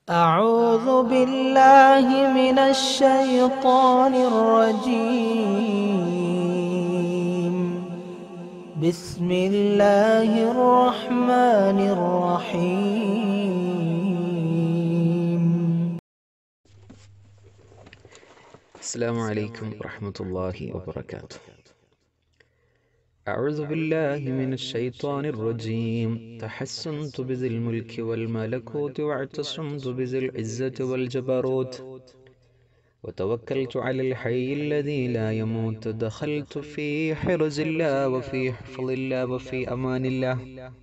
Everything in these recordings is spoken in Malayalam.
أعوذ بالله من الشيطان الرجيم بسم الله الرحمن الرحيم السلام عليكم ورحمة الله وبركاته أعوذ بالله من الشيطان الرجيم تحسنت بذي الملك والملكوت واعتصمت بذي العزة والجبروت وتوكلت على الحي الذي لا يموت دخلت في حرز الله وفي حفظ الله وفي أمان الله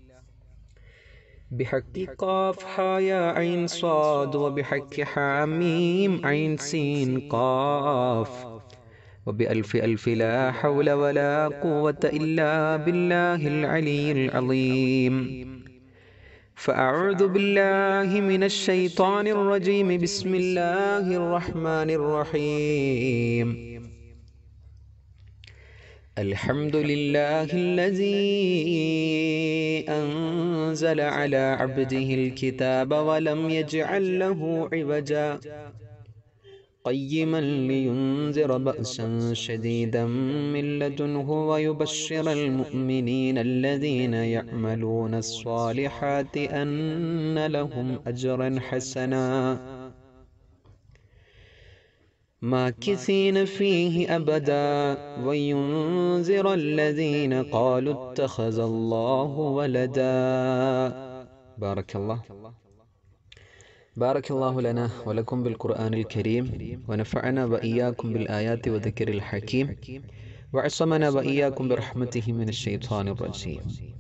بحق قاف حايا عين صاد وبحق حاميم عين سين قاف وبألف ألف لا حول ولا قوة إلا بالله العلي العظيم فأعوذ بالله من الشيطان الرجيم بسم الله الرحمن الرحيم الحمد لله الذي أنزل على عبده الكتاب ولم يجعل له عوجا قيما لينذر بأسا شديدا من لدنه ويبشر المؤمنين الذين يعملون الصالحات أن لهم أجرا حسنا ماكثين فيه أبدا وينذر الذين قالوا اتخذ الله ولدا بارك الله بارك الله لنا ولكم بالقرآن الكريم ونفعنا وإياكم بالآيات وذكر الحكيم وعصمنا وإياكم برحمته من الشيطان الرجيم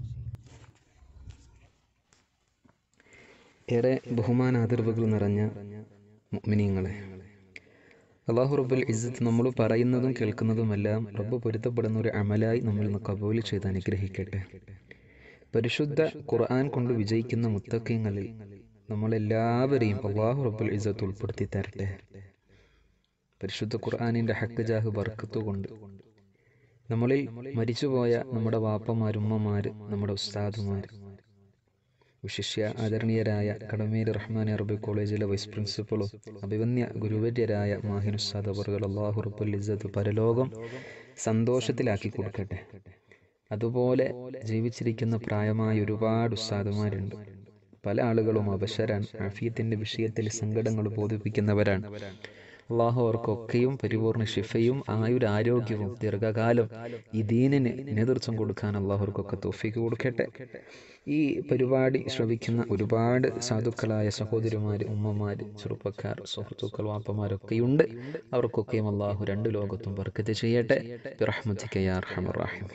ഏറെ ബഹുമാനാദർവുകൾ നിറഞ്ഞ മുഅ്മിനീങ്ങളെ അള്ളാഹു റബ്ബുൽ ഇസ്സത്ത് നമ്മൾ പറയുന്നതും കേൾക്കുന്നതുമെല്ലാം റബ്ബ് പൊരുത്തപ്പെടുന്ന ഒരു അമലായി നമ്മൾ ഇന്ന് കബൂൽ ചെയ്ത് അനുഗ്രഹിക്കട്ടെ പരിശുദ്ധ ഖുർആൻ കൊണ്ട് വിജയിക്കുന്ന മുത്തക്കങ്ങളിൽ നമ്മളെല്ലാവരെയും അള്ളാഹു റബ്ബുൽ ഇസ്സത്ത് ഉൾപ്പെടുത്തി തരട്ടെ പരിശുദ്ധ ഖുർആാനിൻ്റെ ഹക്ക് ജാഹ് ബർക്കത്ത് കൊണ്ട് നമ്മളിൽ മരിച്ചുപോയ നമ്മുടെ വാപ്പമാർ ഉമ്മമാർ നമ്മുടെ ഉസ്താദുമാർ വിശിഷ്യ ആദരണീയരായ കടമേരി റഹ്മാൻ അറബി കോളേജിലെ വൈസ് പ്രിൻസിപ്പളും അഭിവന്യ ഗുരുവര്യരായ മാഹിൻ ഉസ്താദ് അവർകൾ അള്ളാഹു റബ്ബുൽ ഇസ്സത്ത് പരലോകം സന്തോഷത്തിലാക്കി കൊടുക്കട്ടെ അതുപോലെ ജീവിച്ചിരിക്കുന്ന പ്രായമായ ഒരുപാട് ഉസ്താദുമാരുണ്ട് പല ആളുകളും അവശരാണ് ആഫിയത്തിൻ്റെ വിഷയത്തിൽ സങ്കടങ്ങൾ ബോധിപ്പിക്കുന്നവരാണ് അള്ളാഹു അവർക്കൊക്കെയും പരിപൂർണ ശിഫയും ആയുരാരോഗ്യവും ദീർഘകാലം ഈ ദീനിന് നേതൃത്വം കൊടുക്കാൻ അള്ളാഹുർക്കൊക്കെ തോഫിക്ക് കൊടുക്കട്ടെ ഈ പരിപാടി ശ്രവിക്കുന്ന ഒരുപാട് സാധുക്കളായ സഹോദരിമാർ ഉമ്മമാർ ചെറുപ്പക്കാർ സുഹൃത്തുക്കൾ വാപ്പമാരൊക്കെയുണ്ട് അവർക്കൊക്കെയും അള്ളാഹു രണ്ട് ലോകത്തും ബർക്കത്ത് ചെയ്യട്ടെ റഹ്മത്തിക്കയാർഹമറാഹിം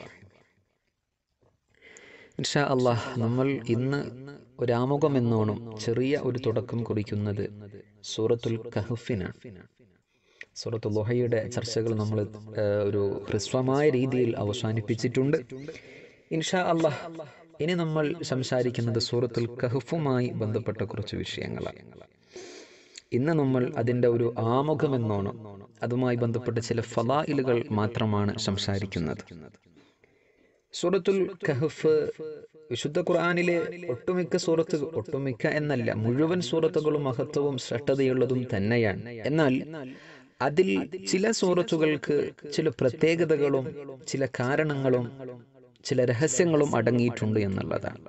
ഇൻഷാ അള്ളാഹ് നമ്മൾ ഇന്ന് ഒരാമുഖം എന്നോണം ചെറിയ ഒരു തുടക്കം കുറിക്കുന്നത് സൂറത്തുൽ കഹഫിനാണ് സൂറത്തു ലുഹയുടെ ചർച്ചകൾ നമ്മൾ ഒരു ഹ്രസ്വമായ രീതിയിൽ അവസാനിപ്പിച്ചിട്ടുണ്ട് ഇൻഷാ അള്ളാഹ് ഇനി നമ്മൾ സംസാരിക്കുന്നത് സൂറത്തുൽ കഹഫുമായി ബന്ധപ്പെട്ട കുറച്ച് വിഷയങ്ങളാണ് ഇന്ന് നമ്മൾ അതിൻ്റെ ഒരു ആമുഖം എന്നോണം അതുമായി ബന്ധപ്പെട്ട ചില ഫലായിലുകൾ മാത്രമാണ് സംസാരിക്കുന്നത് സൂറത്തുൽ കഹഫ് വിശുദ്ധ ഖുർആാനിലെ ഒട്ടുമിക്ക സൂറത്ത് ഒട്ടുമിക്ക എന്നല്ല മുഴുവൻ സൂറത്തുകളും മഹത്വവും ശ്രദ്ധതയുള്ളതും തന്നെയാണ് എന്നാൽ അതിൽ ചില സൂറത്തുകൾക്ക് ചില പ്രത്യേകതകളും ചില കാരണങ്ങളും ചില രഹസ്യങ്ങളും അടങ്ങിയിട്ടുണ്ട് എന്നുള്ളതാണ്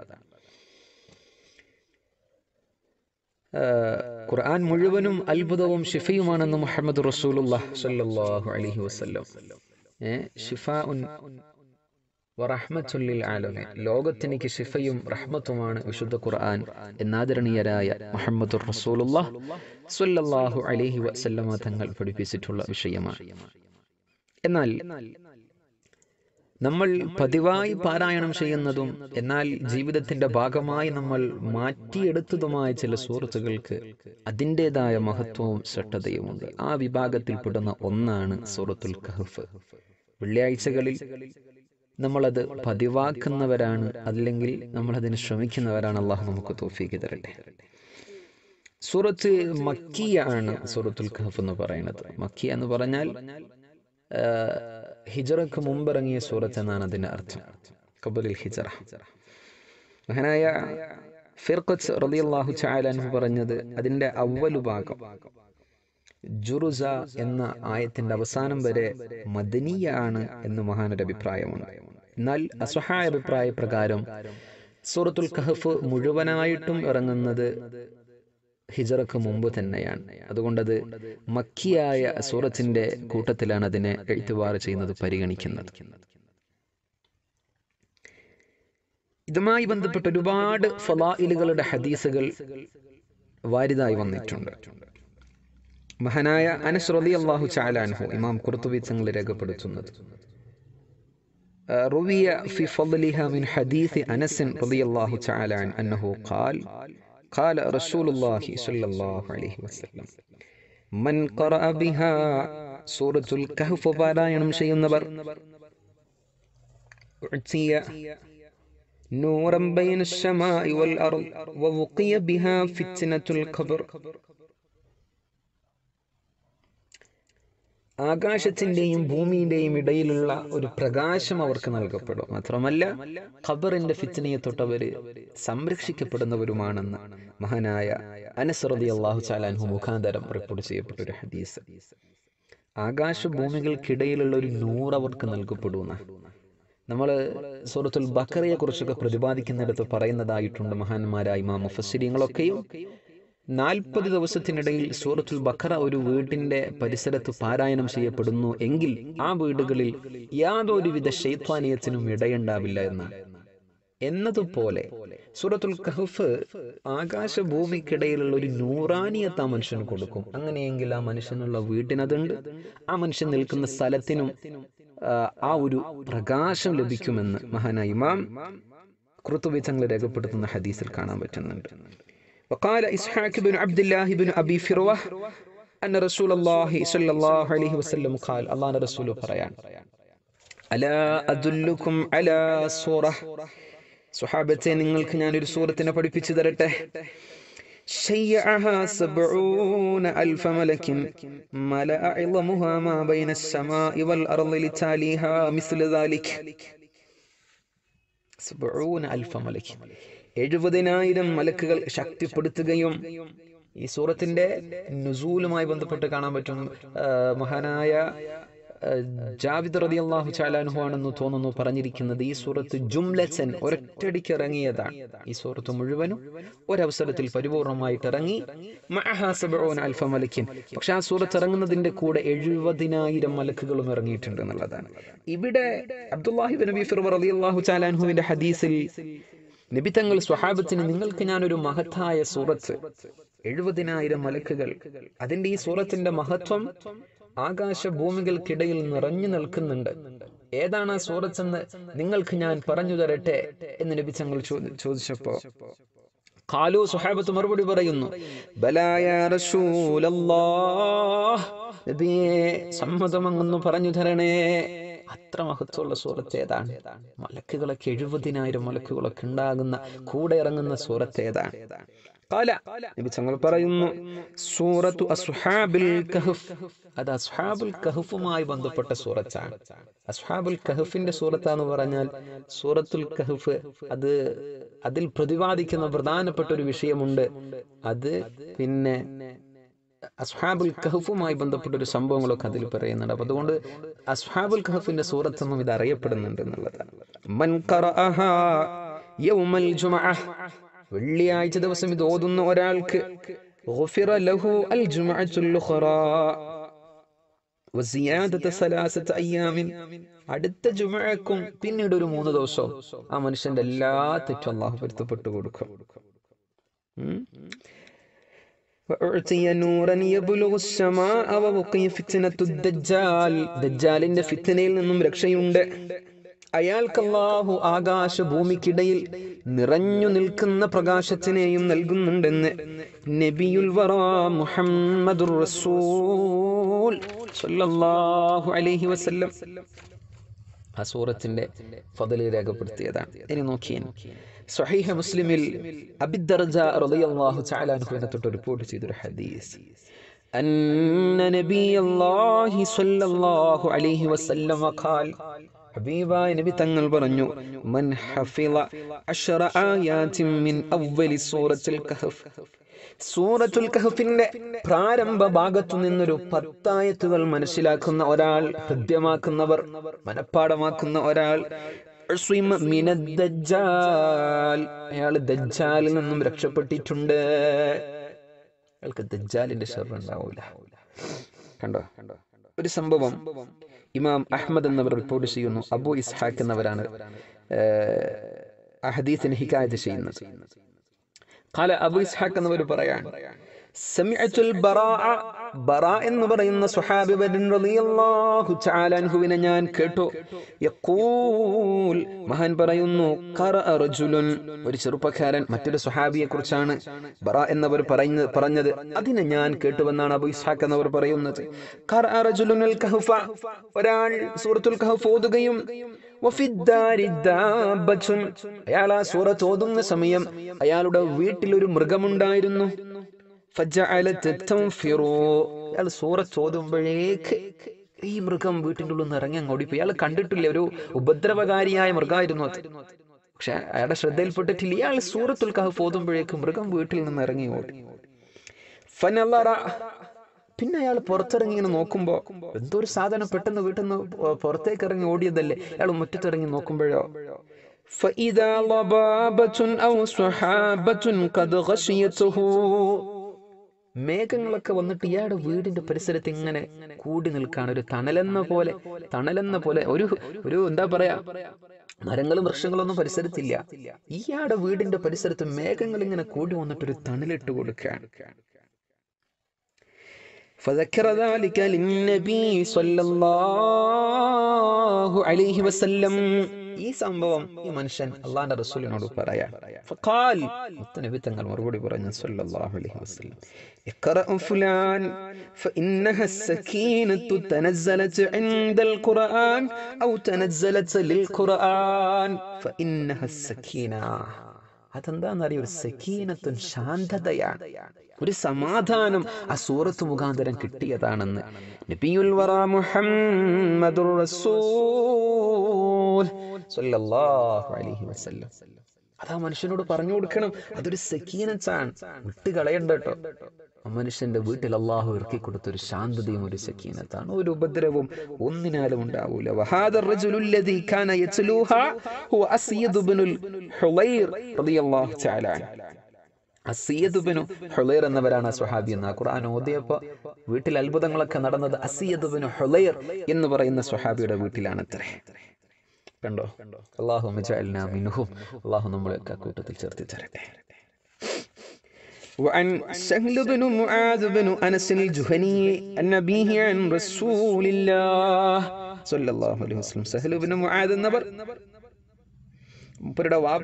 ഖുർആൻ മുഴുവനും അത്ഭുതവും ഷിഫയുമാണെന്ന് മുഹമ്മദ് റസൂലുല്ലാഹ് സല്ലല്ലാഹു അലൈഹി വസല്ലം ഷിഫാ വറഹ്മത്തുല്ലിൽ ആലമീൻ ലോകത്തിനിക്ക് ശിഫയും റഹ്മത്തുമാണ് വിശുദ്ധ ഖുർആൻ എന്നാദരണീയരായ മുഹമ്മദ് റസൂലുല്ലാഹ് സ്വല്ലല്ലാഹു അലൈഹി വസല്ലമ തങ്ങൾ പഠിപ്പിച്ചിട്ടുള്ള വിഷയമാണ് എന്നാൽ നമ്മൾ പതിവായി പാരായണം ചെയ്യുന്നതും എന്നാൽ ജീവിതത്തിന്റെ ഭാഗമായി നമ്മൾ മാറ്റിയെടുത്തതുമായ ചില സൂറത്തുകൾക്ക് അതിൻ്റെതായ മഹത്വവും ശ്രദ്ധതയുമുണ്ട് ആ വിഭാഗത്തിൽപ്പെടുന്ന ഒന്നാണ് സൂറത്തുൽ കഹഫ് വെള്ളിയാഴ്ചകളിൽ നമ്മളത് പതിവാക്കുന്നവരാണ് അല്ലെങ്കിൽ നമ്മളതിന് ശ്രമിക്കുന്നവരാണ് അള്ളാഹു നമുക്ക് തോഫീക്ക് തരട്ടെ സൂറത്ത് മക്കിയാണ് സൂറത്തുൽ കഹഫ് എന്ന് പറയുന്നത് മക്കി എന്ന് പറഞ്ഞാൽ ഹിജറക്ക് മുമ്പിറങ്ങിയ സൂറത്ത് എന്നാണ് അതിൻ്റെ അർത്ഥം കബലിൽ ഹിജറ മഹാനായ ഫിർഖത്ത് റളിയല്ലാഹു തആല അൻഹു പറഞ്ഞത് അതിന്റെ അവലു ഭാഗം ജുറുസ എന്ന ആയത്തിന്റെ അവസാനം വരെ മദനീയ ആണ് എന്ന് മഹാനൊരു അഭിപ്രായമുണ്ട് എന്നാൽ അസ്വഹായ അഭിപ്രായ പ്രകാരം സൂറത്തുൽ കഹഫ് മുഴുവനായിട്ടും ഇറങ്ങുന്നത് ഹിജറക്ക് മുമ്പ് തന്നെയാണ് അതുകൊണ്ടത് മക്കിയായ സൂറത്തിന്റെ കൂട്ടത്തിലാണ് അതിനെ എഴുത്തുവാറ് ചെയ്യുന്നത് പരിഗണിക്കുന്നത് ഇതുമായി ബന്ധപ്പെട്ട് ഒരുപാട് ഫലായിലുകളുടെ ഹദീസുകൾ വാരിതായി വന്നിട്ടുണ്ട് മഹാനായ അനസ് റളിയല്ലാഹു ചാലാൻഹു ഇമാം കുർത്തുബി തങ്ങൾ രേഖപ്പെടുത്തുന്നത് روي في فضلها من حديث أنس رضي الله تعالى عنه أنه قال قال رسول الله صلى الله عليه وسلم من قرأ بها سورة الكهف പാരായണം ചെയ്യുന്നവർ أعطي نورا بين السماء والأرض ووقي بها فتنة القبر ആകാശത്തിന്റെയും ഭൂമിയുടെയും ഇടയിലുള്ള ഒരു പ്രകാശം അവർക്ക് നൽകപ്പെടും മാത്രമല്ല ഖബറിന്റെ ഫിത്തനയെ തൊട്ടവര് സംരക്ഷിക്കപ്പെടുന്നവരുമാണെന്ന് മഹാനായ അനസറതി അള്ളാഹു ചാലാൻഹു മുഖാന്തരം റിപ്പോർട്ട് ചെയ്യപ്പെട്ട ഒരു ഹദീസ് ആകാശ ഭൂമികൾക്കിടയിലുള്ള ഒരു നൂറ് അവർക്ക് നൽകപ്പെടുന്ന നമ്മൾ സൂറത്തുൽ ബക്കറയെ കുറിച്ചൊക്കെ പ്രതിപാദിക്കുന്നിടത്ത് പറയുന്നതായിട്ടുണ്ട് മഹാന്മാരായ ഇമാം മുഫസ്സിരിങ്ങളൊക്കെയും നാൽപ്പത് ദിവസത്തിനിടയിൽ സൂറത്തുൽ ബക്കറ ഒരു വീട്ടിന്റെ പരിസരത്ത് പാരായണം ചെയ്യപ്പെടുന്നു എങ്കിൽ ആ വീടുകളിൽ യാതൊരുവിധ ശൈത്വാനീയത്തിനും ഇടയുണ്ടാവില്ല എന്നാണ് എന്നതുപോലെ സൂറത്തുൽ കഹഫ് ആകാശഭൂമിക്കിടയിലുള്ള ഒരു നൂറാനിയത്ത് ആ മനുഷ്യന് കൊടുക്കും അങ്ങനെയെങ്കിൽ ആ മനുഷ്യനുള്ള വീട്ടിനതുണ്ട് ആ മനുഷ്യൻ നിൽക്കുന്ന സ്ഥലത്തിനും ആ ഒരു പ്രകാശം ലഭിക്കുമെന്ന് മഹാനായ ഇമാം കുറുത്തുബി തങ്ങൾ രേഖപ്പെടുത്തുന്ന ഹദീസിൽ കാണാൻ പറ്റുന്നുണ്ട് وقال إسحاق بن عبد الله بن أبي فروة أن رسول الله صلى الله عليه وسلم قال الله رسول പറയാൻ ألا أدلكم على سورة സുഹാബത്തെ നിങ്ങൾക്ക് ഞാൻ ഒരു സൂറത്തിനെ പഠിപ്പിച്ചു തരട്ടെ شيعها سبعون ألف ملك ملأ عظمها ما بين السماء والأرض لتاليها مثل ذلك سبعون ألف ملك എഴുപതിനായിരം മലക്കുകൾ ശക്തിപ്പെടുത്തുകയും ഈ സൂറത്തിന്റെ നുസൂലുമായി ബന്ധപ്പെട്ട് കാണാൻ പറ്റും മഹാനായ ജാവിദ് റതി അള്ളാഹു ചാലാനുഹു ആണെന്ന് തോന്നുന്നു പറഞ്ഞിരിക്കുന്നത് ഈ സൂറത്ത് ജുംലച്ചൻ ഒരൊറ്റടിക്ക് ഇറങ്ങിയതാണ് ഈ സൂറത്ത് മുഴുവനും ഒരവസരത്തിൽ പരിപൂർണമായിട്ട് ഇറങ്ങി അൽഫ മലക്കിൻ പക്ഷെ ആ സൂറത്ത് ഇറങ്ങുന്നതിന്റെ കൂടെ എഴുപതിനായിരം മലക്കുകളും ഇറങ്ങിയിട്ടുണ്ട് എന്നുള്ളതാണ് ഇവിടെ അബ്ദുല്ലാഹി നബി ഫിർവർ അലി അള്ളാഹു ചാലാൻഹുവിന്റെ ഹദീസിൽ നബിതങ്ങൾ സ്വഹാബത്തിന് നിങ്ങൾക്ക് ഞാനൊരു മഹത്തായ സൂറത്ത് എഴുപതിനായിരം മലക്കുകൾ അതിന്റെ ഈ സൂറത്തിന്റെ മഹത്വം ആകാശ ഭൂമികൾക്കിടയിൽ നിറഞ്ഞു നിൽക്കുന്നുണ്ട് ഏതാണ് ആ സൂറത്ത് എന്ന് നിങ്ങൾക്ക് ഞാൻ പറഞ്ഞു തരട്ടെ എന്ന് നബിച്ചങ്ങൾ ചോദിച്ചപ്പോ ഖാലു സുഹാബത്ത് മറുപടി പറയുന്നു ബലായ നബിയെ സമ്മതമങ്ങൊന്ന് പറഞ്ഞു തരണേ അത്ര മഹത്വമുള്ള സൂറത്ത് ഏതാണ് മലക്കുകളൊക്കെ എഴുപതിനായിരം മലക്കുകളൊക്കെ ഉണ്ടാകുന്ന കൂടെ ഇറങ്ങുന്ന സൂറത്ത് ഏതാണ് കാല നബി തങ്ങൾ പറയുന്നു സൂറത്തു അസ്ഹാബിൽ കഹഫ് അത് അസ്ഹാബുൽ കഹഫുമായി ബന്ധപ്പെട്ട സൂറത്താണ് അസ്ഹാബുൽ കഹഫിന്റെ സൂറത്താന്ന് പറഞ്ഞാൽ സൂറത്തുൽ കഹഫ് അത് അതിൽ പ്രതിപാദിക്കുന്ന പ്രധാനപ്പെട്ട ഒരു വിഷയമുണ്ട് അത് പിന്നെ അസ്ഹാബുൽ കഹഫുമായി ബന്ധപ്പെട്ട ഒരു സംഭവങ്ങളൊക്കെ അതിൽ പറയുന്നുണ്ട് അപ്പൊ അതുകൊണ്ട് അസ്ഹാബുൽ കഹഫിന്റെ സൂറത്ത് എന്നും ഇത് അറിയപ്പെടുന്നുണ്ട് എന്നുള്ളതാണ് മൻ ഖറഅഹാ യൗമൽ ജുമഅ വെള്ളിയാഴ്ച ദിവസം ഇത് ഓതുന്ന ഒരാൾക്ക് ഗുഫിറ ലഹു അൽ ജുമഅത്തുൽ ഉഖറാ വസിയാദത സലാസത അയ്യാമിൻ അടുത്ത ജുമഅക്കും പിന്നീട് ഒരു മൂന്ന് ദിവസവും ആ മനുഷ്യന്റെ എല്ലാ തെറ്റും അള്ളാഹു പൊരുത്തപ്പെട്ടു കൊടുക്കും وأعطي نورا يبلغ السماء ووقي فتنة الدجال ദജ്ജാലിന്റെ ഫിത്തനയിൽ നിന്നും രക്ഷയുണ്ട് അയാൾക്ക് അല്ലാഹു ആകാശ ഭൂമിക്കിടയിൽ നിറഞ്ഞു നിൽക്കുന്ന പ്രകാശത്തിനെയും നൽകുന്നുണ്ടെന്ന് നബിയുൽ വറ മുഹമ്മദുർ റസൂൽ സല്ലല്ലാഹു അലൈഹി വസല്ലം ആ സൂറത്തിന്റെ ഫضل രേഖപ്പെടുത്തിയതാണ് ഇനി നോക്കിയേ സ്വഹീഹ മുസ്ലിമിൽ അബിദ്ദർജ റളിയല്ലാഹു തആല അൻഹുവിനെ തൊട്ട് റിപ്പോർട്ട് ചെയ്തൊരു ഹദീസ് أن نبي الله صلى الله عليه وسلم قال ഹബീബായ നബി തങ്ങൾ പറഞ്ഞു മൻ ഹഫിള അശറ ആയാതിൻ മിൻ അവ്വലി സൂറത്തുൽ കഹഫ് സൂറത്തുൽ കഹഫിന്റെ പ്രാരംഭ ഭാഗത്തു നിന്നൊരു പത്തായത്തുകൾ മനസ്സിലാക്കുന്ന ഒരാൾ ഹൃദ്യമാക്കുന്നവർ മനഃപ്പാടമാക്കുന്ന ഒരാൾ ഉസ്വിമ മിനദ്ദജ്ജാൽ. അയാൾ ദജ്ജാലിൽ നിന്നും രക്ഷപ്പെട്ടിട്ടുണ്ട് അയാൾക്ക് ദജ്ജാലിന്റെ ഷർറ് ഉണ്ടാവൂല കണ്ടോ ഒരു സംഭവം ഇമാം അഹ്മദ് എന്നവർ റിപ്പോർട്ട് ചെയ്യുന്നു അബു ഇസ്ഹാഖ് എന്നവരാണ് ആ ഹദീസിന് ഹിക്കായത്ത് ചെയ്യുന്നത് കാല അബു ഇസ്ഹാഖ് എന്നവർ പറയാണ് സമിഅത്തുൽ ബറാഅ ബറാ എന്ന് പറയുന്ന സ്വഹാബി വരൻ റളിയല്ലാഹു തആല അൻഹുവിനെ ഞാൻ കേട്ടു യഖൂൽ മഹാൻ പറയുന്നു ഖറഅ റജുലുൻ ഒരു ചെറുപ്പക്കാരൻ മറ്റൊരു സ്വഹാബിയെ കുറിച്ചാണ് ബറാ എന്നവർ പറയുന്ന പറഞ്ഞത് അതിനെ ഞാൻ കേട്ടുവെന്നാണ് അബു ഇസ്ഹാഖ് എന്നവർ പറയുന്നത് ഖറഅ റജുലുൽ കഹ്ഫ ഒരാൾ സൂറത്തുൽ കഹ്ഫ് ഓതുകയും വഫിദ്ദാരി ദാബത്തുൻ. അയാൾ ആ സൂറത്ത് ഓതുന്ന സമയം അയാളുടെ വീട്ടിൽ ഒരു മൃഗമുണ്ടായിരുന്നു ഫജഅലത് തൻഫിറു. അയാൾ സൂറത്ത് ഓതുമ്പോഴേക്ക് ഈ മൃഗം വീട്ടിൻ്റെ ഉള്ളിൽ നിന്ന് ഇറങ്ങി അങ്ങ് ഓടിപ്പോയി അയാൾ കണ്ടിട്ടില്ല ഒരു ഉപദ്രവകാരിയായ മൃഗമായിരുന്നു അത് പക്ഷെ അയാളുടെ ശ്രദ്ധയിൽപ്പെട്ടിട്ടില്ല ഇയാൾ സൂറത്തുൽ കഹഫ് ഓതുമ്പോഴേക്ക് മൃഗം വീട്ടിൽ നിന്ന് ഇറങ്ങി ഓടി ഫനല്ലറ പിന്നെ അയാൾ പുറത്തിറങ്ങി ഇങ്ങനെ നോക്കുമ്പോ എന്തോ ഒരു സാധനം പെട്ടെന്ന് വീട്ടിൽ നിന്ന് പു- പുറത്തേക്ക് ഇറങ്ങി ഓടിയതല്ലേ അയാൾ മുറ്റത്തിറങ്ങി നോക്കുമ്പോഴോ فإذا ضبابة أو سحابة قد غشيته മേഘങ്ങളൊക്കെ വന്നിട്ട് ഇയാളുടെ വീടിന്റെ പരിസരത്ത് ഇങ്ങനെ കൂടി നിൽക്കാണ് ഒരു തണലെന്ന പോലെ തണലെന്ന പോലെ ഒരു ഒരു എന്താ പറയാ മരങ്ങളും വൃക്ഷങ്ങളൊന്നും പരിസരത്തില്ല ഇയാളുടെ വീടിന്റെ പരിസരത്ത് മേഘങ്ങൾ ഇങ്ങനെ കൂടി വന്നിട്ട് ഒരു തണലിട്ട് കൊടുക്കുകയാണ് فذكر ذلك للنبي صلى الله عليه وسلم ഈ സംഭവം ഈ മനുഷ്യൻ അള്ളാന്റെ റസൂലിനോട് പറയാ ഫഖാൽ മുത്തനബി തങ്ങൾ മറുപടി പറഞ്ഞു സല്ലല്ലാഹു അലൈഹി വസല്ലം اقرأ فلان فإنها السكينة تنزلت عند القرآن أو تنزلت للقرآن فإنها السكينة അതെന്താണെന്നറിയോ ഒരു സക്കീനത്തും ശാന്തതയാണ് ഒരു സമാധാനം ആ സൂറത്ത് മുഖാന്തരം കിട്ടിയതാണെന്ന് നബിയുൽ വറ മുഹമ്മദുർ റസൂൽ സ്വല്ലല്ലാഹു അലൈഹി വസല്ലം അതാ മനുഷ്യനോട് പറഞ്ഞു കൊടുക്കണം അതൊരു സക്കീനത്താണ് വിട്ട് കളയണ്ട കേട്ടോ ആ മനുഷ്യന്റെ വീട്ടിൽ അള്ളാഹു ഇറക്കി കൊടുത്ത ഒരു ശാന്തതയും ഒരു സക്കീനത്താണ് ഒരു ഉപദ്രവവും ഒന്നിനാലും ഉണ്ടാവൂല വഹാദ الرجل الذي كان يتلوها هو أسيد بن الحلير رضي الله تعالى عنه അസിയദ് ബിനു ഹുളൈർ എന്നവരാണ് ആ സ്വഹാബി എന്ന് ആ ഖുർആൻ ഓതിയപ്പോ വീട്ടിൽ അത്ഭുതങ്ങളൊക്കെ നടന്നത് അസിയദ് ബിനു ഹുളൈർ എന്ന് പറയുന്ന സ്വഹാബിയുടെ വീട്ടിലാണ് അത്രേ കണ്ടോ അള്ളാഹു മജഅൽനാ മിൻഹും അള്ളാഹു നമ്മളെയൊക്കെ ആ കൂട്ടത്തിൽ ചേർത്തി തരട്ടെ وعن سهل بن معاذ بن أنس الجهني عن أبيه عن رسول الله صلى الله عليه وسلم سهل بن معاذ النبر മൂപ്പരുടെ വാപ്പ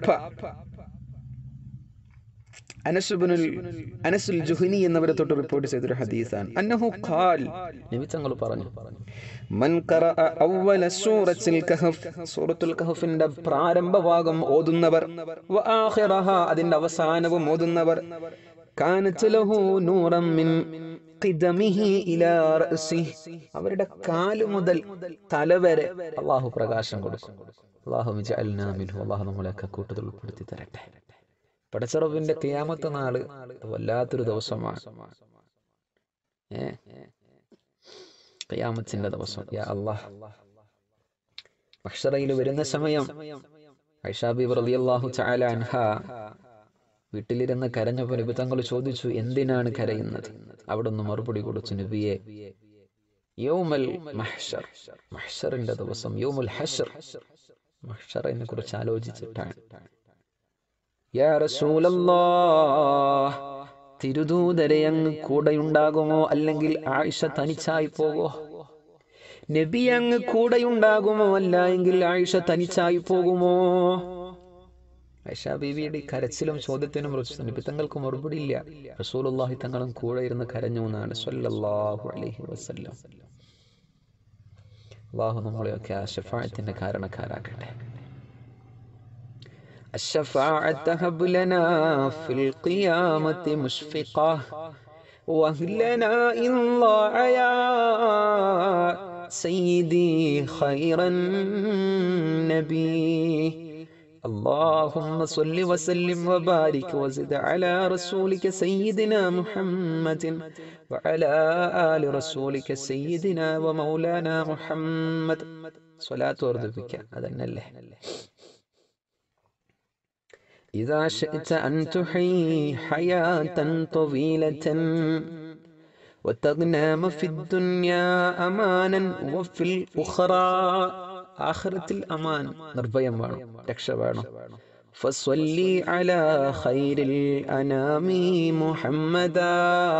അനസ് ബിനുൽ അനസുൽ ജുഹ്നി എന്നവരെ തൊട്ട് റിപ്പോർട്ട് ചെയ്തൊരു ഹദീസാണ് അന്നഹു ഖാൽ നബി തങ്ങൾ പറഞ്ഞു മൻ ഖറഅ അവ്വല സൂറത്തുൽ കഹഫ് സൂറത്തുൽ കഹഫിന്റെ പ്രാരംഭ ഭാഗം ഓതുന്നവർ വ ആഖിറഹ അതിന്റെ അവസാനവും ഓതുന്നവർ കാനത്ത് ലഹു നൂറൻ മിൻ ഖിദമിഹി ഇലാ റഅസിഹി അവരുടെ കാല് മുതൽ തല വരെ അല്ലാഹു പ്രകാശം കൊടുക്കും അല്ലാഹു ജഅൽനാ മിൻഹു അല്ലാഹു നമ്മളെയൊക്കെ കൂട്ടത്തിൽ ഉൾപ്പെടുത്തി തരട്ടെ പടച്ചറബിന്റെ കിയാമത്തെ നാള് വല്ലാത്തൊരു ദിവസമാണ് ഏ കിയാമത്തിന്റെ ദിവസം യാ അല്ലാഹ് മഹ്ഷറയിൽ വരുന്ന സമയം ഐഷാബി റളിയല്ലാഹു തആല അൻഹ വീട്ടിലിരുന്ന് കരഞ്ഞപ്പോൾ നബി തങ്ങൾ ചോദിച്ചു എന്തിനാണ് കരയുന്നത് അവിടെ നിന്ന് മറുപടി കൊടുത്തു നബിയെ യൗമൽ മഹ്ഷർ മഹ്ഷറിന്റെ ദിവസം യൗമുൽ ഹഷർ മഹ്ഷറിനെ കുറിച്ച് ആലോചിച്ചിട്ടാണ് യാ റസൂലല്ലാഹ് തിരുദൂതരെ അങ്ങ് കൂടെയുണ്ടാകുമോ അല്ലെങ്കിൽ ആയിഷ തനിച്ചായി പോകോ നബി അങ്ങ് കൂടെയുണ്ടാകുമോ അല്ല എങ്കിൽ ആയിഷ തനിച്ചായി പോകുമോ ആയിഷ ബീവിയുടെ ഈ കരച്ചിലും ചോദ്യത്തിനും നബി തങ്ങൾക്ക് മറുപടി ഇല്ല റസൂലുള്ളാഹി തങ്ങളും കൂടെ ഇരുന്ന് കരഞ്ഞു എന്നാണ് സ്വല്ലല്ലാഹു അലൈഹി വസല്ലം അള്ളാഹു നമ്മളെയൊക്കെ ആ ഷഫായത്തിന്റെ കാരണക്കാരാക്കട്ടെ الشفاعة هب لنا في القيامة مشفقة وهلنا إن ضاع يا سيدي خير النبي اللهم صل وسلم وبارك وزد على رسولك سيدنا محمد وعلى آل رسولك سيدنا ومولانا محمد صلاة وردبك هذا النله إذا شئت أن تحيي حياة طويلة وتغنم في الدنيا أمانا وفي الأخرى آخرة الأمان നിർഭയം വേണം രക്ഷ വേണം فصلي على خير الأنام محمدا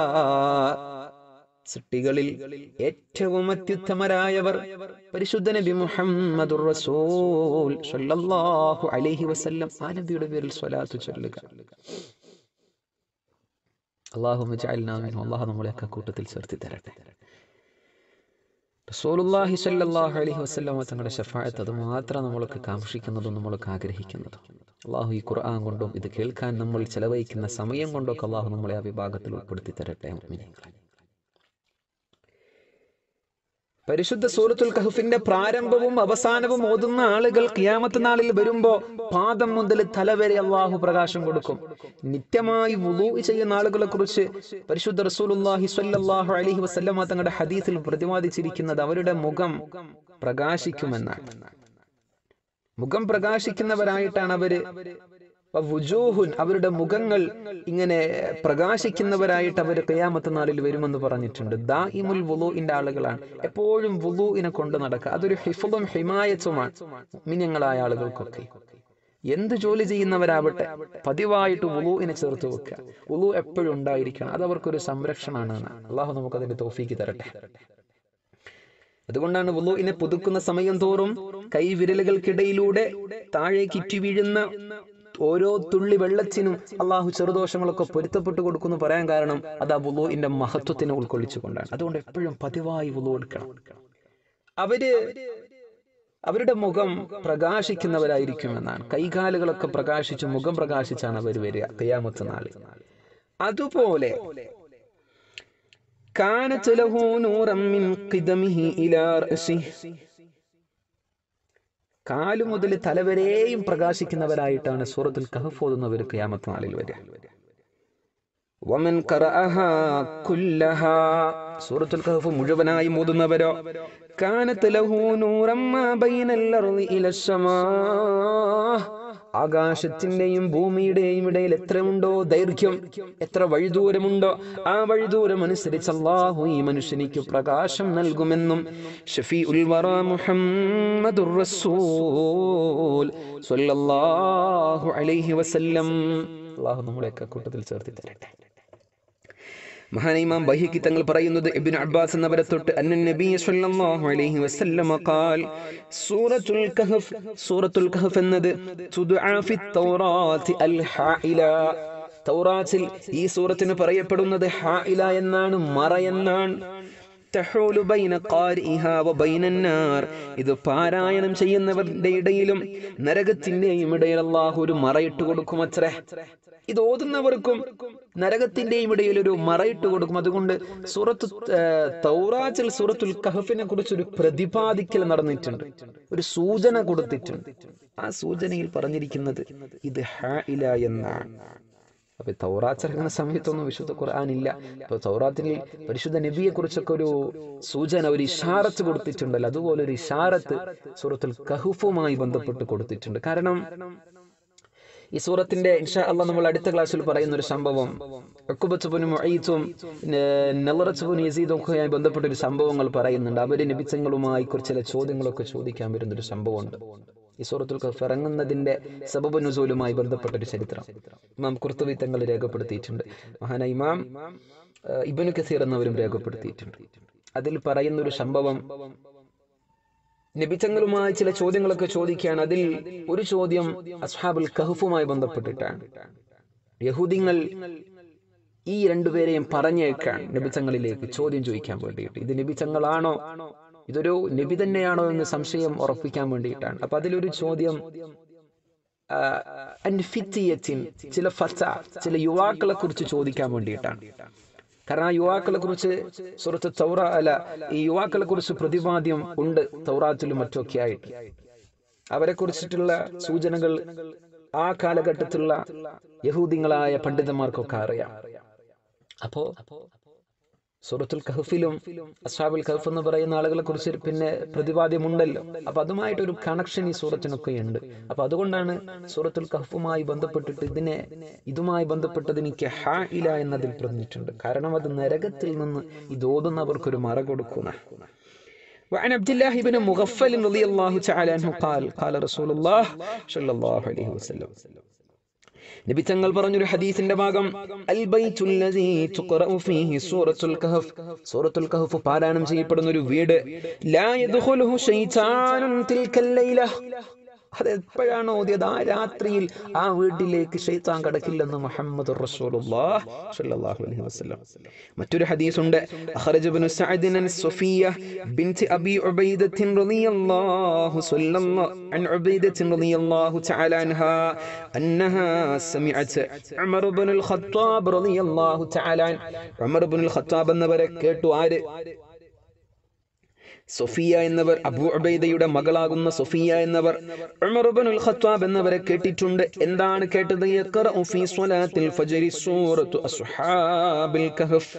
സൃഷ്ടികളിൽ ഏറ്റവും അത്യുത്തമരായവർ പരിശുദ്ധ നബി മുഹമ്മദുർ റസൂൽ സല്ലല്ലാഹു അലൈഹി വസല്ലം ആ നബിയുടെ പേരിൽ സ്വലാത്ത് ചൊല്ലുക അള്ളാഹു അള്ളാഹു നമ്മളെയൊക്കെ കൂട്ടത്തിൽ ചേർത്തി തരട്ടെ റസൂലുള്ളാഹി സ്വല്ലല്ലാഹു അലൈഹി വസല്ലം തങ്ങളുടെ ഷഫായത്ത് അത് മാത്രം നമ്മൾക്ക് കാക്ഷിക്കുന്നതും നമ്മൾക്ക് ആഗ്രഹിക്കുന്നതും അള്ളാഹു ഈ ഖുർആൻ കൊണ്ടും ഇത് കേൾക്കാൻ നമ്മൾ ചെലവഴിക്കുന്ന സമയം കൊണ്ടൊക്കെ അള്ളാഹു നമ്മളെ ആ വിഭാഗത്തിൽ ഉൾപ്പെടുത്തി തരട്ടെ മുഅ്മിനീങ്ങളെ പരിശുദ്ധ സൂറത്തുൽ കഹഫിന്റെ പ്രാരംഭവും അവസാനവും ഓതുന്ന ആളുകൾ കിയാമത്ത് നാളിൽ വരുമ്പോ പാദം മുതൽ തലവരെ അള്ളാഹു പ്രകാശം കൊടുക്കും നിത്യമായി വുളൂ ചെയ്യുന്ന ആളുകളെ കുറിച്ച് പരിശുദ്ധ റസൂലുള്ളാഹി സ്വല്ലല്ലാഹു അലൈഹി വസല്ലമ തങ്ങളുടെ ഹദീസിൽ പ്രതിപാദിച്ചിരിക്കുന്നത് അവരുടെ മുഖം പ്രകാശിക്കുമെന്നാണ് മുഖം പ്രകാശിക്കുന്നവരായിട്ടാണ് അവര് വുജൂഹുൻ അവരുടെ മുഖങ്ങൾ ഇങ്ങനെ പ്രകാശിക്കുന്നവരായിട്ട് അവർ കയാമത്ത നാളിൽ വരുമെന്ന് പറഞ്ഞിട്ടുണ്ട് ദായിമുൽ വുലൂഇന്റെ ആളുകളാണ് എപ്പോഴും വുലൂഇനെ കൊണ്ട് നടക്കുക അതൊരു ഹിഫും ഹിമായത്തുമാണ് മിനിങ്ങളായ ആളുകൾക്കൊക്കെ എന്ത് ജോലി ചെയ്യുന്നവരാവട്ടെ പതിവായിട്ട് വുലൂഇനെ ചേർത്ത് വെക്കുക വുലു എപ്പോഴും ഉണ്ടായിരിക്കണം അത് അവർക്കൊരു സംരക്ഷണമാണ് അള്ളാഹു നമുക്ക് അതിന്റെ തോഫീക്ക് തരട്ടെ അതുകൊണ്ടാണ് വുളുവിനെ പുതുക്കുന്ന സമയം തോറും കൈവിരലുകൾക്കിടയിലൂടെ താഴേക്ക് ഇറ്റി വീഴുന്ന ഓരോ തുള്ളി വെള്ളത്തിനും അള്ളാഹു ചെറുദോഷങ്ങളൊക്കെ പൊരുത്തപ്പെട്ടു കൊടുക്കുന്നു പറയാൻ കാരണം അത് ആ വുളുവിന്റെ മഹത്വത്തിനെ ഉൾക്കൊള്ളിച്ചുകൊണ്ടാണ് അതുകൊണ്ട് എപ്പോഴും പതിവായി വുളു എടുക്കണം അവര് അവരുടെ മുഖം പ്രകാശിക്കുന്നവരായിരിക്കുമെന്നാണ് കൈകാലുകളൊക്കെ പ്രകാശിച്ച് മുഖം പ്രകാശിച്ചാണ് അവർ വരിക കയ്യാമത്ത് നാളിൽ അതുപോലെ كانت له نورا من قدمه إلى رأسه കാലു മുതൽ തലവരെയും പ്രകാശിക്കുന്നവരായിട്ടാണ് സൂറത്തുൽ കഹഫ് ഓതുന്നവർ ഖിയാമത്ത് നാളിൽ വരിക വമൻ ഖറഅഹാ കുല്ലഹാ സൂറത്തുൽ കഹഫ് മുഴുവനായി ഓതുന്നവരോ കാനത്ത് ലഹു നൂറം മാ ബൈനൽ അർളി ഇലസ്സമാ ആകാശത്തിന്റെയും ഭൂമിയുടെയും ഇടയിൽ എത്രയുണ്ടോ ദൈർഘ്യം എത്ര വഴിദൂരമുണ്ടോ ആ വഴിദൂരം അനുസരിച്ച് അള്ളാഹു ഈ മനുഷ്യനിക്ക് പ്രകാശം നൽകുമെന്നും ഷഫീ ഉൽവറ മുഹമ്മദുർ റസൂൽ സ്വല്ലല്ലാഹു അലൈഹി വസല്ലം അള്ളാഹു നമ്മളെയൊക്കെ കൂട്ടത്തിൽ ചേർത്തി തരട്ടെ മഹാനിമാം ബഹിക്ക് തങ്ങൾ പറയുന്നത് ഇബ്ൻ അബ്ബാസ് എന്നവരെ തൊട്ട് അന്നൻ നബി സല്ലല്ലാഹു അലൈഹി വസല്ലമ ഖാൽ സൂറത്തുൽ കഹഫ് സൂറത്തുൽ കഹഫ് എന്നത് തുദ്ആ ഫി തൗറാത്തി അൽ ഹായില തൗറാത്തിൽ ഈ സൂറത്തിന് പറയപ്പെടുന്നത് ഹായില എന്നാണ് മറ എന്നാണ് തഹൂലു ബൈന ഖാരിഇഹാ വബൈന النار ഇത് പാരായണം ചെയ്യുന്നവരുടെ ഇടയിലും നരകത്തിന്റെയും ഇടയിൽ അല്ലാഹു ഒരു മറയിട്ട് കൊടുക്കും അത്രേ ഇത് ഓതുന്നവർക്കും നരകത്തിന്റെയും ഇടയിൽ ഒരു മറയിട്ട് കൊടുക്കും അതുകൊണ്ട് സൂറത്ത് തൗറാച്ചിൽ സൂറത്തുൽ കഹഫിനെ കുറിച്ച് ഒരു പ്രതിപാദിക്കൽ നടന്നിട്ടുണ്ട് ഒരു സൂചന കൊടുത്തിട്ടുണ്ട് ആ സൂചനയിൽ പറഞ്ഞിരിക്കുന്നത് ഇത് ഹായില എന്നാണ് അപ്പൊ തൗറാത്ത് ഇറങ്ങുന്ന സമയത്തൊന്നും വിശുദ്ധ ഖുർആൻ ഇല്ല അപ്പൊ തൗറാത്തിൽ പരിശുദ്ധ നബിയെ കുറിച്ചൊക്കെ ഒരു സൂചന ഒരു ഇഷാറത്ത് കൊടുത്തിട്ടുണ്ടല്ലോ അതുപോലെ ഒരു ഇഷാറത്ത് സൂറത്തുൽ കഹുഫുമായി ബന്ധപ്പെട്ട് കൊടുത്തിട്ടുണ്ട് കാരണം ഈ സൂറത്തിന്റെ ഇൻഷാ അല്ല നമ്മൾ അടുത്ത ക്ലാസ്സിൽ പറയുന്ന ഒരു സംഭവം ഒക്കുബത്തുബുനും നെല്ലറച്ചുബുനും യസീദും ഒക്കെയായി ബന്ധപ്പെട്ട ഒരു സംഭവങ്ങൾ പറയുന്നുണ്ട് അവര് നബിച്ചങ്ങളുമായി കുറച്ച് ചില ചോദ്യങ്ങളൊക്കെ ചോദിക്കാൻ വരുന്ന ഒരു സംഭവമുണ്ട് ഈ സൂറത്തുൽ കഫ് ഇറങ്ങുന്നതിന്റെ സബബ് നുസൂലുമായി ബന്ധപ്പെട്ട ഒരു ചരിത്രം ഇമാം കുർത്തുബി തങ്ങൾ രേഖപ്പെടുത്തിയിട്ടുണ്ട് മഹാന ഇമാം ഇബനു കസീർ എന്നവരും രേഖപ്പെടുത്തിയിട്ടുണ്ട് അതിൽ പറയുന്ന ഒരു സംഭവം നബിച്ചങ്ങളുമായി ചില ചോദ്യങ്ങളൊക്കെ ചോദിക്കുകയാണ് അതിൽ ഒരു ചോദ്യം അസ്ഹാബുൽ കഹഫുമായി ബന്ധപ്പെട്ടിട്ടാണ് യഹൂദിങ്ങൾ ഈ രണ്ടുപേരെയും പറഞ്ഞേക്കാൻ നബിച്ചങ്ങളിലേക്ക് ചോദ്യം ചോദിക്കാൻ വേണ്ടിയിട്ട് ഇത് നബിച്ചങ്ങളാണോ ഇതൊരു നബി തന്നെയാണോ എന്ന് സംശയം ഉറപ്പിക്കാൻ വേണ്ടിയിട്ടാണ് അപ്പൊ അതിലൊരു ചോദ്യം ചില ഫത്ത ചില യുവാക്കളെ കുറിച്ച് ചോദിക്കാൻ വേണ്ടിയിട്ടാണ് കാരണം ആ യുവാക്കളെ കുറിച്ച് സുഹൃത്ത് തൗറ അല്ല ഈ യുവാക്കളെ കുറിച്ച് പ്രതിപാദ്യം ഉണ്ട് തൗറാത്തിലും മറ്റൊക്കെ ആയിട്ട് അവരെ കുറിച്ചിട്ടുള്ള സൂചനകൾ ആ കാലഘട്ടത്തിലുള്ള യഹൂദിങ്ങളായ പണ്ഡിതന്മാർക്കൊക്കെ അറിയാം അപ്പോ സൂറത്തുൽ കഹഫിലും അസ്ഹാബുൽ കഹഫ് എന്ന് പറയുന്ന ആളുകളെ കുറിച്ച് പിന്നെ പ്രതിപാദ്യമുണ്ടല്ലോ അപ്പൊ അതുമായിട്ടൊരു കണക്ഷൻ ഈ സൂറത്തിനൊക്കെ ഉണ്ട് അപ്പൊ അതുകൊണ്ടാണ് സൂറത്തുൽ കഹഫുമായി ബന്ധപ്പെട്ടിട്ട് ഇതിനെ ഇതുമായി ബന്ധപ്പെട്ടതിന് കെഹാഇല എന്നതിൽ പറഞ്ഞിട്ടുണ്ട് കാരണം അത് നരകത്തിൽ നിന്ന് ഇത് ഓതുന്നവർക്കൊരു മറ കൊടുക്കുന്ന وعن عبد الله بن مغفل رضي الله تعالى عنه قال قال رسول الله صلى الله عليه وسلم നബി തങ്ങൾ പറഞ്ഞൊരു ഹദീസിന്റെ ഭാഗം അൽ ബൈത്തുൽ ലദീ തുഖറഉ ഫീഹി സൂറത്തുൽ കഹഫ് സൂറത്തുൽ കഹഫ് പാരായണം ചെയ്യപ്പെടുന്ന ഒരു വീട് ലാ യദ്ഖുലുഹു ശൈത്താനുൻ തിൽക്കൽ ലൈല അത് എപ്പോഴാണ് ഓതിയത് ആ രാത്രിയിൽ ആ വീട്ടിലേക്ക് ഷെയ്ത്താൻ കടക്കില്ലെന്ന് മുഹമ്മദ് റസൂലുള്ളാഹ് സ്വല്ലല്ലാഹു അലൈഹി വസല്ലം മറ്റൊരു ഹദീസ് ഉണ്ട് അഖ്റജ ഇബ്നു സഅദ് അൻ സഫിയ ബിൻത് അബി ഉബൈദ റളിയല്ലാഹു സ്വല്ലല്ലാഹു അൻ ഉബൈദ റളിയല്ലാഹു തആല അൻഹാ അന്നഹാ സമിഅത് ഉമർ ഇബ്നുൽ ഖത്താബ് റളിയല്ലാഹു തആല അൻ ഉമർ ഇബ്നുൽ ഖത്താബ് എന്നവരെ കേട്ടു ആര് സൊഫിയ എന്നവർ അബൂ ഉബൈദയുടെ മകളാകുന്ന സൊഫിയ എന്നവർ ഉമർ ഇബ്നുൽ ഖത്താബ് എന്നവരെ കേട്ടിട്ടുണ്ട് എന്താണ് കേട്ടത് യഖറഉ ഫീ സ്വലാത്തിൽ ഫജ്രി സൂറത്തു അസ്ഹാബിൽ കഹഫ്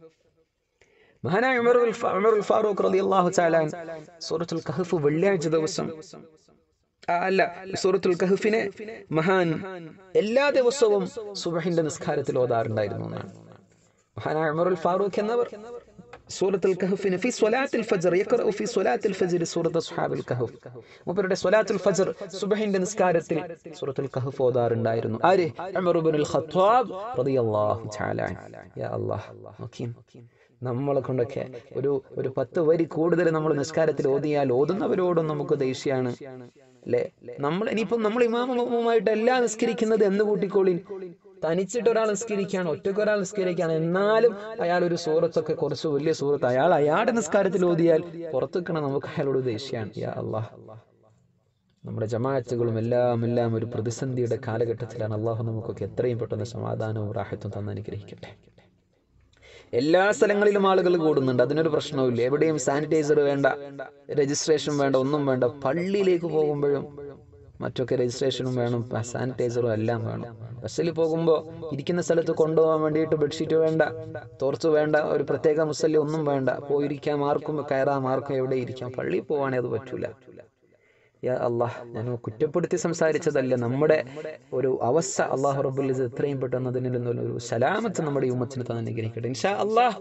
മഹാനായ ഉമർ ഉമർ ഫാറൂഖ് റളിയല്ലാഹു തആല സൂറത്തുൽ കഹഫ് വെള്ളിയാഴ്ച ദിവസം ആ, അല്ല സൂറത്തുൽ കഹഫിനെ മഹാൻ എല്ലാ ദിവസവും സുബഹിന്റെ നിസ്കാരത്തിൽ ഓതാറുണ്ടായിരുന്നു എന്നാണ് മഹാനായ ഉമറുൽ ഫാറൂഖ് എന്നവർ സൂറത്തുൽ കഹഫിന് ഫി സ്വലാത്തിൽ ഫജ്ർ യഖറഉ ഫി സ്വലാത്തിൽ ഫജ്ർ സൂറത്ത് അസ്ഹാബിൽ കഹഫ് മൂപ്പരുടെ സ്വലാത്തുൽ ഫജ്ർ സുബ്ഹിന്റെ നിസ്കാരത്തിൽ സൂറത്തുൽ കഹഫ് ഓതാറുണ്ടായിരുന്നു ആര് ഉമർ ഇബ്നുൽ ഖത്താബ് റളിയല്ലാഹു തആല അൻഹു. യാ അല്ലാഹ് നോക്കിയും നമ്മളെ കൊണ്ടൊക്കെ ഒരു ഒരു പത്ത് വരി കൂടുതൽ നമ്മൾ നിസ്കാരത്തിൽ ഓതിയാൽ ഓതുന്നവരോടും നമുക്ക് ദേഷ്യാണ് അല്ലെ നമ്മൾ ഇനിയിപ്പം നമ്മൾ ഇമാമുമായിട്ട് എല്ലാം നിസ്കരിക്കുന്നത് എന്ന് കൂട്ടിക്കോളിൻ തനിച്ചിട്ട് ഒരാൾ നിസ്കരിക്കുകയാണ് ഒറ്റയ്ക്ക് ഒരാൾ നിസ്കരിക്കുകയാണ് എന്നാലും അയാൾ ഒരു സൂറത്തൊക്കെ കുറച്ച് വലിയ സൂറത്ത് അയാൾ അയാളുടെ നിസ്കാരത്തിൽ ഓതിയാൽ പുറത്തു നിൽക്കണം നമുക്ക് അയാളോട് ദേഷ്യമാണ് യാ അള്ളാഹ് നമ്മുടെ ജമാഅത്തുകളും എല്ലാം എല്ലാം ഒരു പ്രതിസന്ധിയുടെ കാലഘട്ടത്തിലാണ് അള്ളാഹു നമുക്കൊക്കെ എത്രയും പെട്ടെന്ന് സമാധാനവും റാഹത്തും തന്നെ അനുഗ്രഹിക്കട്ടെ എല്ലാ സ്ഥലങ്ങളിലും ആളുകൾ കൂടുന്നുണ്ട് അതിനൊരു പ്രശ്നവുമില്ല എവിടെയും സാനിറ്റൈസർ വേണ്ട രജിസ്ട്രേഷൻ വേണ്ട ഒന്നും വേണ്ട പള്ളിയിലേക്ക് പോകുമ്പോഴും മറ്റൊക്കെ രജിസ്ട്രേഷനും വേണം സാനിറ്റൈസറും എല്ലാം വേണം ബസ്സിൽ പോകുമ്പോൾ ഇരിക്കുന്ന സ്ഥലത്ത് കൊണ്ടുപോകാൻ വേണ്ടിയിട്ട് ബെഡ്ഷീറ്റ് വേണ്ട തോർച്ച് വേണ്ട ഒരു പ്രത്യേക മുസല്ലി ഒന്നും വേണ്ട പോയിരിക്കാം ആർക്കും കയറാം ആർക്കും എവിടെ ഇരിക്കാം പള്ളിയിൽ പോവാണെങ്കിൽ അത് പറ്റൂല യാ അള്ളാഹ് ഞാൻ കുറ്റപ്പെടുത്തി സംസാരിച്ചതല്ല നമ്മുടെ ഒരു അവസ്ഥ അള്ളാഹു റബ്ബുൽ ഇസ്സത്ത് എത്രയും പെട്ടെന്ന് അതിനുള്ള ഒരു സലാമത്ത് നമ്മുടെ ഈ ഉമ്മത്തിന് തന്നെ അനുഗ്രഹിക്കട്ടെ ഇൻഷാ അള്ളാഹ്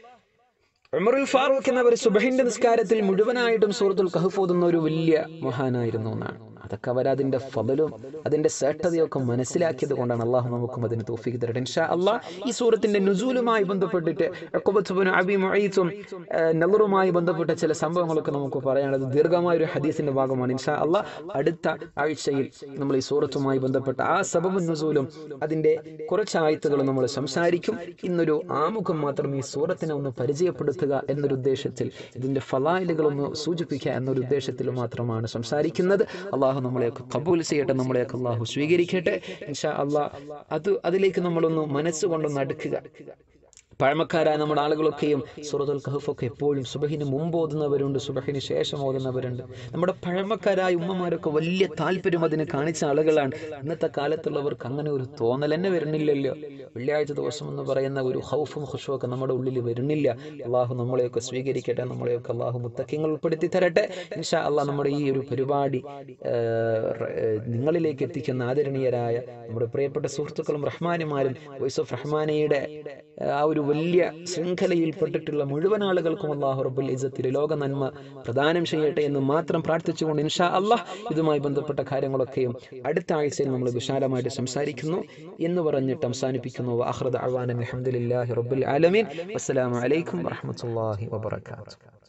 ഉമറുൽ ഫാറൂഖ് എന്നവർ സുബഹിന്റെ നിസ്കാരത്തിൽ മുഴുവനായിട്ടും സൂറത്തുൽ കഹഫ് ഓതുന്ന ഒരു വലിയ മഹാനായിരുന്നു എന്നാണ് അതൊക്കെ അവർ അതിന്റെ ഫലലും അതിന്റെ ശ്രേഷ്ഠതയൊക്കെ മനസ്സിലാക്കിയത് കൊണ്ടാണ് അള്ളാഹു നമുക്കും അതിന് തോഫിക്ക് തരട്ടെ ഇൻഷാ അള്ളാഹ് ഈ സൂറത്തിന്റെ നുസൂലുമായി ബന്ധപ്പെട്ടിട്ട് ഉഖബത്തുബ്നു അബി മുഈത്തും നളറുമായി ബന്ധപ്പെട്ട ചില സംഭവങ്ങളൊക്കെ നമുക്ക് പറയാനുള്ളത് ദീർഘമായ ഒരു ഹദീസിന്റെ ഭാഗമാണ് ഇൻഷാ അള്ളാഹ് അടുത്ത ആഴ്ചയിൽ നമ്മൾ ഈ സൂറത്തുമായി ബന്ധപ്പെട്ട ആ സബബുൻ നുസൂലും അതിന്റെ കുറച്ച് ആയത്തുകളും നമ്മൾ സംസാരിക്കും ഇന്നൊരു ആമുഖം മാത്രം ഈ സൂറത്തിനെ ഒന്ന് പരിചയപ്പെടുത്തുക എന്നൊരു ഉദ്ദേശത്തിൽ ഇതിന്റെ ഫലായിലുകൾ ഒന്ന് സൂചിപ്പിക്കുക എന്നൊരു ഉദ്ദേശത്തിൽ മാത്രമാണ് സംസാരിക്കുന്നത് അള്ളാഹു നമ്മളെയൊക്കെ കബൂൽ ചെയ്യട്ടെ നമ്മളെയൊക്കെ അള്ളാഹു സ്വീകരിക്കട്ടെ ഇൻഷാ അള്ളാഹ് അത് അതിലേക്ക് നമ്മളൊന്ന് മനസ്സുകൊണ്ടൊന്ന് അടുക്കുക പഴമക്കാരായ നമ്മുടെ ആളുകളൊക്കെയും സൂറത്തുൽ കഹഫൊക്കെ എപ്പോഴും സുബഹിന് മുമ്പ് ഓതുന്നവരുണ്ട് സുബഹിന് ശേഷം ഓതുന്നവരുണ്ട് നമ്മുടെ പഴമക്കാരായ ഉമ്മമാരൊക്കെ വലിയ താല്പര്യം അതിന് കാണിച്ച ആളുകളാണ് ഇന്നത്തെ കാലത്തുള്ളവർക്ക് അങ്ങനെ ഒരു തോന്നൽ തന്നെ വരുന്നില്ലല്ലോ വെള്ളിയാഴ്ച ദിവസം എന്ന് പറയുന്ന ഒരു ഹൗഫും ഹുഷും ഒക്കെ നമ്മുടെ ഉള്ളിൽ വരുന്നില്ല അള്ളാഹു നമ്മളെയൊക്കെ സ്വീകരിക്കട്ടെ നമ്മളെയൊക്കെ അള്ളാഹു മുത്തക്കിങ്ങൾ ഉൾപ്പെടുത്തി തരട്ടെ ഇൻഷാ അള്ളാഹ് നമ്മുടെ ഈ ഒരു പരിപാടി ഏഹ്, ഏഹ്, നിങ്ങളിലേക്ക് എത്തിക്കുന്ന ആദരണീയരായ നമ്മുടെ പ്രിയപ്പെട്ട സുഹൃത്തുക്കളും റഹ്മാനിമാരും വോയിസ് ഓഫ് റഹ്മാനയുടെ ആ ഒരു വലിയ ശൃംഖലയിൽപ്പെട്ടിട്ടുള്ള മുഴുവൻ ആളുകൾക്കും അള്ളാഹു റബ്ബുൽ ഇസത്തിൽ ലോക നന്മ പ്രദാനം ചെയ്യട്ടെ എന്ന് മാത്രം പ്രാർത്ഥിച്ചുകൊണ്ട് ഇൻഷാ അള്ളാഹ് ഇതുമായി ബന്ധപ്പെട്ട കാര്യങ്ങളൊക്കെയും അടുത്ത ആഴ്ചയിൽ നമ്മൾ വിശാലമായിട്ട് സംസാരിക്കുന്നു എന്ന് പറഞ്ഞിട്ട് അവസാനിപ്പിക്കുന്നു വാഹൃദ അവാൻ അലഹമുല്ലാഹി റബ്ബുൽ ആലമീൻ അസ്സലാമു അലൈക്കും വറഹ്മത്തുള്ളാഹി വബറകാതുഹു